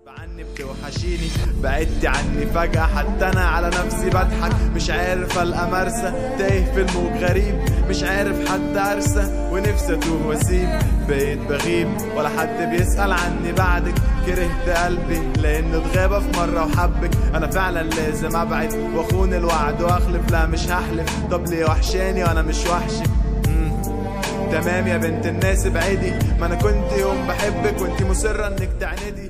عني بتوحشيني بعدتي عني فجأة حتى أنا على نفسي بضحك مش عارف ألقى مرسى تايه في الموج غريب مش عارف حد أرسى ونفسي أتوه وأسيب بقيت بغيب ولا حد بيسأل عني بعدك كرهت قلبي لأنه اتغاب في مرة وحبك أنا فعلا لازم أبعد وأخون الوعد وأخلف لا مش هحلف طب ليه وحشاني وأنا مش وحشك مم. تمام يا بنت الناس ابعدي ما انا كنت يوم بحبك وانت مصرة انك تعندي